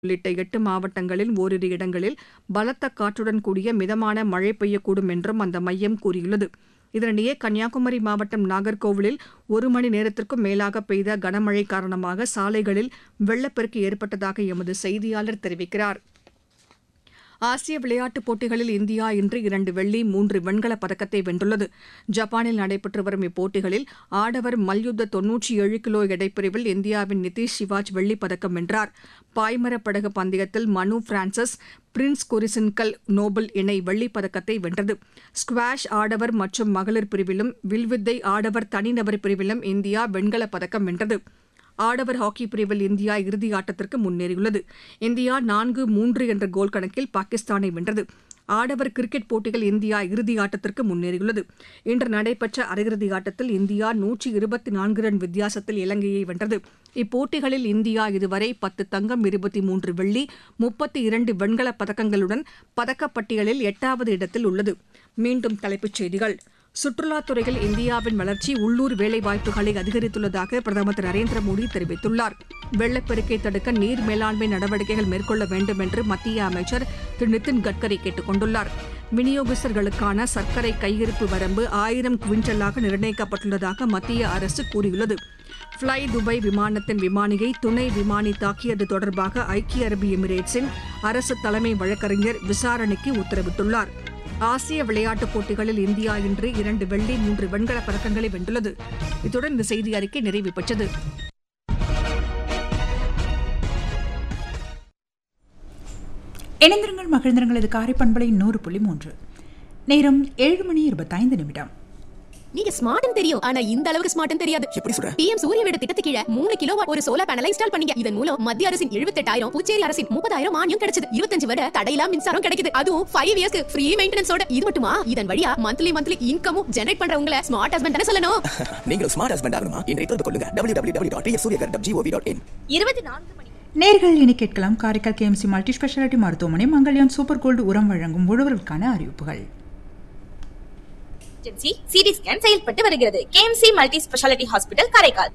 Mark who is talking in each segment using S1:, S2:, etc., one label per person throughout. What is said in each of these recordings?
S1: உள்ளிட்ட எட்டு மாவட்டங்களில் ஓரிரு இடங்களில் பலத்த காற்றுடன் கூடிய மிதமான மழை பெய்யக்கூடும் என்றும் அந்த மையம் கூறியுள்ளது இதனிடையே கன்னியாகுமரி மாவட்டம் நாகர்கோவிலில் ஒரு மணி நேரத்திற்கும் மேலாக பெய்த கனமழை காரணமாக சாலைகளில் வெள்ளப்பெருக்கு ஏற்பட்டதாக எமது செய்தியாளர் தெரிவிக்கிறார் ஆசிய விளையாட்டுப் போட்டிகளில் இந்தியா இன்று இரண்டு வெள்ளி மூன்று வெண்கலப் பதக்கத்தை வென்றுள்ளது ஜப்பானில் நடைபெற்று வரும் இப்போட்டிகளில் ஆடவர் மல்யுத்த தொன்னூற்றி ஏழு கிலோ எடைப்பிரிவில் இந்தியாவின் நிதிஷ் சிவாஜ் வெள்ளிப் பதக்கம் வென்றார் பாய்மரப் படகு பந்தயத்தில் மனு பிரான்சிஸ் பிரின்ஸ் கொரிசின்கல் நோபல் இணை வெள்ளிப் பதக்கத்தை வென்றது ஸ்குவாஷ் ஆடவர் மற்றும் மகளிர் பிரிவிலும் வில்வித்தை ஆடவர் தனிநபர் பிரிவிலும் இந்தியா வெண்கலப் பதக்கம் வென்றது ஆடவர் ஹாக்கி பிரிவில் இந்தியா இறுதி ஆட்டத்திற்கு முன்னேறியுள்ளது இந்தியா நான்கு மூன்று என்ற கோல் கணக்கில் பாகிஸ்தானை வென்றது ஆடவர் கிரிக்கெட் போட்டியில் இந்தியா இறுதி ஆட்டத்திற்கு முன்னேறியுள்ளது இன்று நடைபெற்ற அரையிறுதி ஆட்டத்தில் இந்தியா நூற்றி இருபத்தி நான்கு ரன் வித்தியாசத்தில் இலங்கையை வென்றது இப்போட்டிகளில் இந்தியா இதுவரை பத்து தங்கம் இருபத்தி மூன்று வெள்ளி முப்பத்தி இரண்டு வெண்கலப் பதக்கங்களுடன் பதக்கப்பட்டியலில் எட்டாவது இடத்தில் உள்ளது மீண்டும் தலைப்புச் செய்திகள் சுற்றுலாத் துறையில் இந்தியாவின் வளர்ச்சி உள்ளூர் வேலைவாய்ப்புகளை அதிகரித்துள்ளதாக பிரதமர் திரு நரேந்திர மோடி தெரிவித்துள்ளார் வெள்ளப்பெருக்கை தடுக்க நீர் மேலாண்மை நடவடிக்கைகள் மேற்கொள்ள வேண்டும் என்று மத்திய அமைச்சர் திரு நிதின் கட்கரி கேட்டுக் கொண்டுள்ளார் விநியோகஸ்தர்களுக்கான சர்க்கரை கையிருப்பு வரம்பு ஆயிரம் குவிண்டலாக நிர்ணயிக்கப்பட்டுள்ளதாக மத்திய அரசு கூறியுள்ளது ஃப்ளை துபாய் விமானத்தின் விமானியை துணை விமானி தாக்கியது தொடர்பாக ஐக்கிய அரபு எமிரேட்ஸின் அரசு தலைமை வழக்கறிஞர் விசாரணைக்கு உத்தரவிட்டுள்ளார் ஆசிய விளையாட்டுப் போட்டிகளில் இந்தியா இன்று இரண்டு வெள்ளி மூன்று வெண்கலப் பதக்கங்களை வென்றுள்ளது இத்துடன் இந்த செய்தி அறிக்கை நிறைவு பெற்றது
S2: இணைந்திருங்கள் மகிழ்ந்திருங்கள் இது காரை பண்பலை நூறு புள்ளி மூன்று நேரம் ஏழு மணி இருபத்தைந்து நிமிடம்
S3: நீங்க ஸ்மார்ட்னு தெரியும் ஆனா இந்த அளவுக்கு ஸ்மார்ட்னு தெரியாது
S4: எப்படி சொல்ற
S3: பிஎம் சூரிய வீடு திட்டத்து கீழ மூணு கிலோ ஒரு சோலார் பேனலை இன்ஸ்டால் பண்ணீங்க இதன் மூலம் மத்திய அரசின் எழுபத்தெட்டாயிரம் புதுச்சேரி அரசின் முப்பதாயிரம் மானியம் கிடைச்சது இருபத்தஞ்சு வரை தடையில்லா மின்சாரம் கிடைக்குது அதுவும் ஃபைவ் இயர்ஸ்க்கு ஃப்ரீ மெயின்டெனன்ஸோட இது மட்டுமா இதன் வழியா மந்த்லி மந்த்லி இன்கமும் ஜெனரேட் பண்றவங்கள ஸ்மார்ட் ஹஸ்பண்ட் தானே சொல்லணும்
S4: நீங்களும் ஸ்மார்ட் ஹஸ்பண்ட் ஆகணுமா இன்றைய தொடர்பு கொள்ளுங்க W W W dot Suryaghar dot GOV dot in
S3: இருபத்தி நான்கு மணி
S2: நேர்கள் இனி கேட்கலாம் காரைக்கால் கேஎம்சி மல்டி ஸ்பெஷாலிட்டி மருத்துவமனை மங்கல்யான் சூப்பர் கோல்டு உரம் வழங்கும் உழவர்களுக்கான அறிவிப்புகள்
S5: எமர்ஜென்சி சிடி ஸ்கேன் செயல்பட்டு வருகிறது KMC multi speciality hospital Karaikal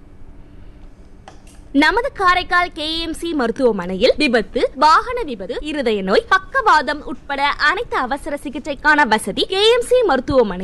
S6: நமது காரைக்கால் கேஎம்சி மருத்துவமனையில் விபத்து வாகன விபத்து இருதய நோய் பக்கவாதம் உட்பட அனைத்து அவசர சிகிச்சைக்கான வசதி கேஎம்சி மருத்துவமனை